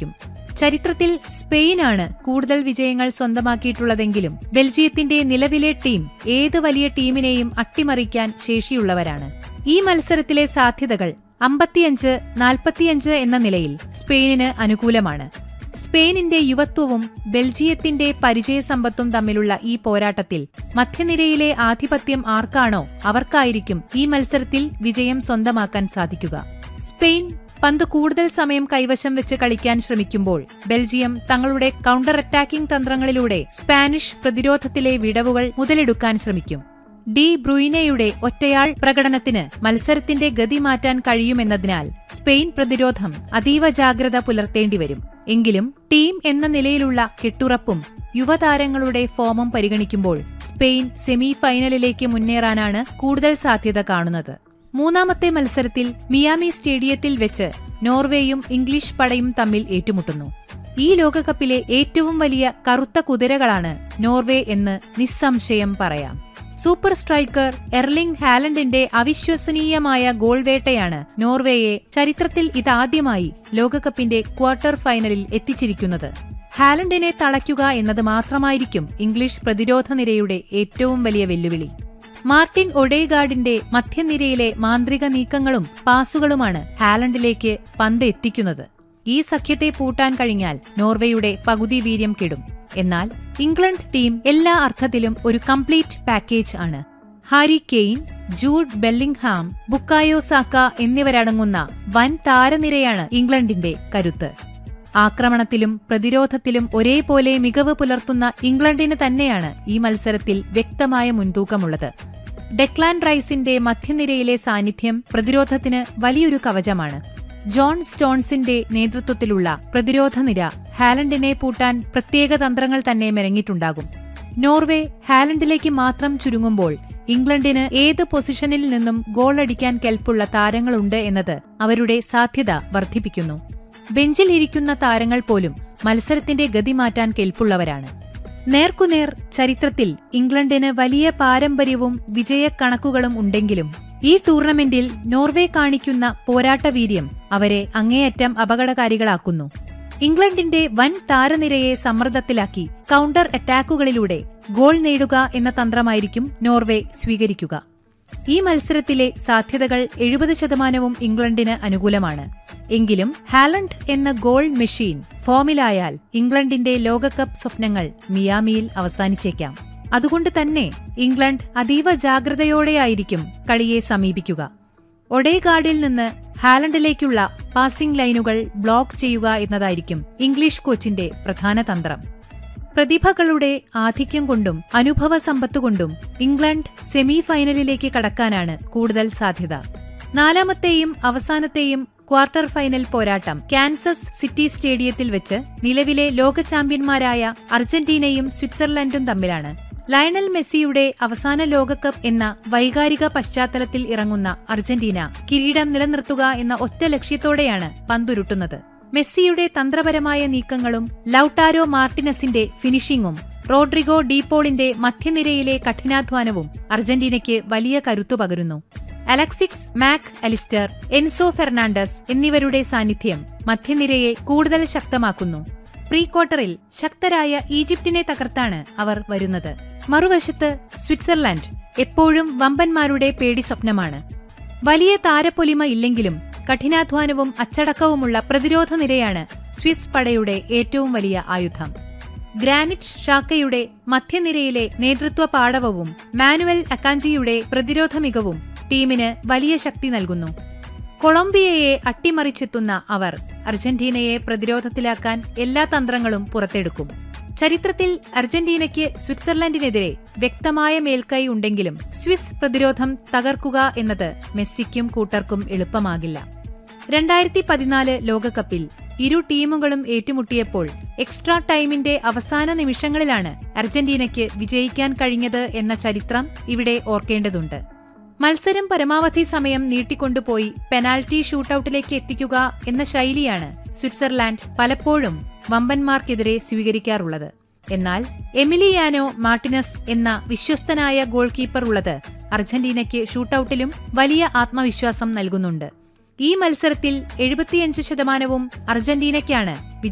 സാധിക്കും ചരിത്രത്തിൽ സ്പെയിനാണ് കൂടുതൽ വിജയങ്ങൾ സ്വന്തമാക്കിയിട്ടുള്ളതെങ്കിലും ബെൽജിയത്തിന്റെ നിലവിലെ ടീം ഏത് വലിയ ടീമിനെയും അട്ടിമറിക്കാൻ ശേഷിയുള്ളവരാണ് ഈ മത്സരത്തിലെ സാധ്യതകൾ അമ്പത്തിയഞ്ച് നാൽപ്പത്തിയഞ്ച് എന്ന നിലയിൽ സ്പെയിനിന് അനുകൂലമാണ് സ്പെയിനിന്റെ യുവത്വവും ബെൽജിയത്തിന്റെ പരിചയസമ്പത്തും തമ്മിലുള്ള ഈ പോരാട്ടത്തിൽ മധ്യനിരയിലെ ആധിപത്യം ആർക്കാണോ അവർക്കായിരിക്കും ഈ മത്സരത്തിൽ വിജയം സ്വന്തമാക്കാൻ സാധിക്കുക സ്പെയിൻ പന്ത് കൂടുതൽ സമയം കൈവശം വെച്ച് കളിക്കാൻ ശ്രമിക്കുമ്പോൾ ബെൽജിയം തങ്ങളുടെ കൗണ്ടർ അറ്റാക്കിംഗ് തന്ത്രങ്ങളിലൂടെ സ്പാനിഷ് പ്രതിരോധത്തിലെ വിടവുകൾ മുതലെടുക്കാൻ ശ്രമിക്കും ഡി ബ്രൂയിനയുടെ ഒറ്റയാൾ പ്രകടനത്തിന് മത്സരത്തിന്റെ ഗതി മാറ്റാൻ കഴിയുമെന്നതിനാൽ സ്പെയിൻ പ്രതിരോധം അതീവ ജാഗ്രത പുലർത്തേണ്ടിവരും എങ്കിലും ടീം എന്ന നിലയിലുള്ള കെട്ടുറപ്പും യുവതാരങ്ങളുടെ ഫോമും പരിഗണിക്കുമ്പോൾ സ്പെയിൻ സെമി ഫൈനലിലേക്ക് മുന്നേറാനാണ് കൂടുതൽ സാധ്യത കാണുന്നത് മൂന്നാമത്തെ മത്സരത്തിൽ മിയാമി സ്റ്റേഡിയത്തിൽ വെച്ച് നോർവേയും ഇംഗ്ലീഷ് പടയും തമ്മിൽ ഏറ്റുമുട്ടുന്നു ഈ ലോകകപ്പിലെ ഏറ്റവും വലിയ കറുത്ത കുതിരകളാണ് നോർവേ എന്ന് നിസ്സംശയം പറയാം സൂപ്പർ സ്ട്രൈക്കർ എർലിംഗ് ഹാലൻഡിന്റെ അവിശ്വസനീയമായ ഗോൾ വേട്ടയാണ് നോർവേയെ ചരിത്രത്തിൽ ഇതാദ്യമായി ലോകകപ്പിന്റെ ക്വാർട്ടർ ഫൈനലിൽ എത്തിച്ചിരിക്കുന്നത് ഹാലൻഡിനെ തളയ്ക്കുക എന്നത് മാത്രമായിരിക്കും ഇംഗ്ലീഷ് പ്രതിരോധ നിരയുടെ ഏറ്റവും വലിയ വെല്ലുവിളി മാർട്ടിൻ ഒഡേഗാർഡിന്റെ മധ്യനിരയിലെ മാന്ത്രിക നീക്കങ്ങളും പാസുകളുമാണ് ഹാലൻഡിലേക്ക് പന്ത് എത്തിക്കുന്നത് ഈ സഖ്യത്തെ പൂട്ടാൻ കഴിഞ്ഞാൽ നോർവേയുടെ പകുതി വീര്യം കെടും എന്നാൽ ഇംഗ്ലണ്ട് ടീം എല്ലാ അർത്ഥത്തിലും ഒരു കംപ്ലീറ്റ് പാക്കേജ് ആണ് Harry Kane Jude Bellingham Bukayo Saka എന്നിവരടങ്ങുന്ന വൻ താരനിരയാണ് ഇംഗ്ലണ്ടിന്റെ കരുത്ത് ആക്രമണത്തിലും പ്രതിരോധത്തിലും ഒരേപോലെ മികവ് പുലർത്തുന്ന ഇംഗ്ലണ്ടിന് തന്നെയാണ് ഈ മത്സരത്തിൽ വ്യക്തമായ മുൻതൂക്കമുള്ളത് ഡെക്ലാൻ റൈസിന്റെ മധ്യനിരയിലെ സാന്നിധ്യം പ്രതിരോധത്തിന് വലിയൊരു കവചമാണ് ജോൺ സ്റ്റോൺസിന്റെ നേതൃത്വത്തിലുള്ള പ്രതിരോധ നിര ഹാലൻഡിനെ പൂട്ടാൻ പ്രത്യേക തന്ത്രങ്ങൾ തന്നെ മെരങ്ങിയിട്ടുണ്ടാകും നോർവേ ഹാലൻഡിലേക്ക് മാത്രം ചുരുങ്ങുമ്പോൾ ഇംഗ്ലണ്ടിന് ഏത് പൊസിഷനിൽ നിന്നും ഗോൾ അടിക്കാൻ കെൽപ്പുള്ള താരങ്ങളുണ്ട് എന്നത് അവരുടെ സാധ്യത വർദ്ധിപ്പിക്കുന്നു ബെഞ്ചിൽ ഇരിക്കുന്ന താരങ്ങൾ പോലും മത്സരത്തിന്റെ ഗതി മാറ്റാൻ കെൽപ്പുള്ളവരാണ് നേർക്കുനേർ ചരിത്രത്തിൽ ഇംഗ്ലണ്ടിന് വലിയ പാരമ്പര്യവും വിജയക്കണക്കുകളും ഉണ്ടെങ്കിലും ഈ ടൂർണമെന്റിൽ നോർവേ കാണിക്കുന്ന പോരാട്ടവീര്യം അവരെ അങ്ങേയറ്റം അപകടകാരികളാക്കുന്നു ഇംഗ്ലണ്ടിന്റെ വൻ താരനിരയെ സമ്മർദ്ദത്തിലാക്കി കൗണ്ടർ അറ്റാക്കുകളിലൂടെ ഗോൾ നേടുക എന്ന തന്ത്രമായിരിക്കും നോർവേ സ്വീകരിക്കുക ഈ മത്സരത്തിലെ സാധ്യതകൾ എഴുപത് ശതമാനവും ഇംഗ്ലണ്ടിന് അനുകൂലമാണ് എങ്കിലും ഹാലൻഡ് എന്ന ഗോൾ മെഷീൻ ഫോമിലായാൽ ഇംഗ്ലണ്ടിന്റെ ലോകകപ്പ് സ്വപ്നങ്ങൾ മിയാമിയിൽ അവസാനിച്ചേക്കാം അതുകൊണ്ട് തന്നെ ഇംഗ്ലണ്ട് അതീവ ജാഗ്രതയോടെയായിരിക്കും കളിയെ സമീപിക്കുക ഒഡേഗാർഡിൽ നിന്ന് ഹാലൻഡിലേക്കുള്ള പാസിംഗ് ലൈനുകൾ ബ്ലോക്ക് ചെയ്യുക എന്നതായിരിക്കും ഇംഗ്ലീഷ് കോച്ചിന്റെ പ്രധാന തന്ത്രം പ്രതിഭകളുടെ ആധിക്യം കൊണ്ടും അനുഭവ സമ്പത്തുകൊണ്ടും ഇംഗ്ലണ്ട് സെമി ഫൈനലിലേക്ക് കടക്കാനാണ് കൂടുതൽ സാധ്യത നാലാമത്തെയും അവസാനത്തെയും ക്വാർട്ടർ ഫൈനൽ പോരാട്ടം കാൻസസ് സിറ്റി സ്റ്റേഡിയത്തിൽ വെച്ച് നിലവിലെ ലോക ചാമ്പ്യന്മാരായ അർജന്റീനയും സ്വിറ്റ്സർലൻഡും തമ്മിലാണ് ലയണൽ മെസ്സിയുടെ അവസാന ലോകകപ്പ് എന്ന വൈകാരിക പശ്ചാത്തലത്തിൽ ഇറങ്ങുന്ന അർജന്റീന കിരീടം നിലനിർത്തുക എന്ന ഒറ്റ ലക്ഷ്യത്തോടെയാണ് പന്തുരുട്ടുന്നത് മെസ്സിയുടെ തന്ത്രപരമായ നീക്കങ്ങളും ലൌട്ടാരോ മാർട്ടിനസിന്റെ ഫിനിഷിംഗും റോഡ്രിഗോ ഡീപോളിന്റെ മധ്യനിരയിലെ കഠിനാധ്വാനവും അർജന്റീനയ്ക്ക് വലിയ കരുത്തു പകരുന്നു Alexis Mac Allister Enzo Fernandez എന്നിവരുടെ സാന്നിധ്യം മധ്യനിരയെ കൂടുതൽ ശക്തമാക്കുന്നു പ്രീ ക്വാർട്ടറിൽ ശക്തരായ ഈജിപ്തിനെ തകർത്താണ് അവർ വരുന്നത് മറുവശത്ത് സ്വിറ്റ്സർലാൻഡ് എപ്പോഴും വമ്പന്മാരുടെ പേടി സ്വപ്നമാണ് വലിയ താരപ്പൊലിമ ഇല്ലെങ്കിലും കഠിനാധ്വാനവും അച്ചടക്കവുമുള്ള പ്രതിരോധ നിരയാണ് സ്വിസ് പടയുടെ ഏറ്റവും വലിയ ആയുധം ഗ്രാനിറ്റ് ഷാക്കയുടെ മധ്യനിരയിലെ നേതൃത്വ പാടവവും മാനുവൽ അക്കാഞ്ചിയുടെ പ്രതിരോധ മികവും ടീമിന് വലിയ ശക്തി നൽകുന്നു കൊളംബിയയെ അട്ടിമറിച്ചെത്തുന്ന അവർ അർജന്റീനയെ പ്രതിരോധത്തിലാക്കാൻ എല്ലാ തന്ത്രങ്ങളും പുറത്തെടുക്കും ചരിത്രത്തിൽ അർജന്റീനയ്ക്ക് സ്വിറ്റ്സർലൻഡിനെതിരെ വ്യക്തമായ മേൽക്കൈ ഉണ്ടെങ്കിലും സ്വിസ് പ്രതിരോധം തകർക്കുക എന്നത് മെസ്സിക്കും കൂട്ടർക്കും എളുപ്പമാകില്ല രണ്ടായിരത്തി പതിനാല് ലോകകപ്പിൽ ഇരു ടീമുകളും ഏറ്റുമുട്ടിയപ്പോൾ എക്സ്ട്രാ ടൈമിന്റെ അവസാന നിമിഷങ്ങളിലാണ് അർജന്റീനയ്ക്ക് വിജയിക്കാൻ കഴിഞ്ഞത് എന്ന ചരിത്രം ഇവിടെ ഓർക്കേണ്ടതുണ്ട് മത്സരം പരമാവധി സമയം നീട്ടിക്കൊണ്ടുപോയി പെനാൽറ്റി ഷൂട്ടൌട്ടിലേക്ക് എത്തിക്കുക എന്ന ശൈലിയാണ് സ്വിറ്റ്സർലാൻഡ് പലപ്പോഴും വമ്പന്മാർക്കെതിരെ സ്വീകരിക്കാറുള്ളത് എന്നാൽ എമിലിയാനോ മാർട്ടിനസ് എന്ന വിശ്വസ്തനായ ഗോൾ കീപ്പർ ഉള്ളത് അർജന്റീനയ്ക്ക് ഷൂട്ടൌട്ടിലും വലിയ ആത്മവിശ്വാസം നൽകുന്നുണ്ട് ഈ മത്സരത്തിൽ എഴുപത്തിയഞ്ച് ശതമാനവും അർജന്റീനയ്ക്കാണ്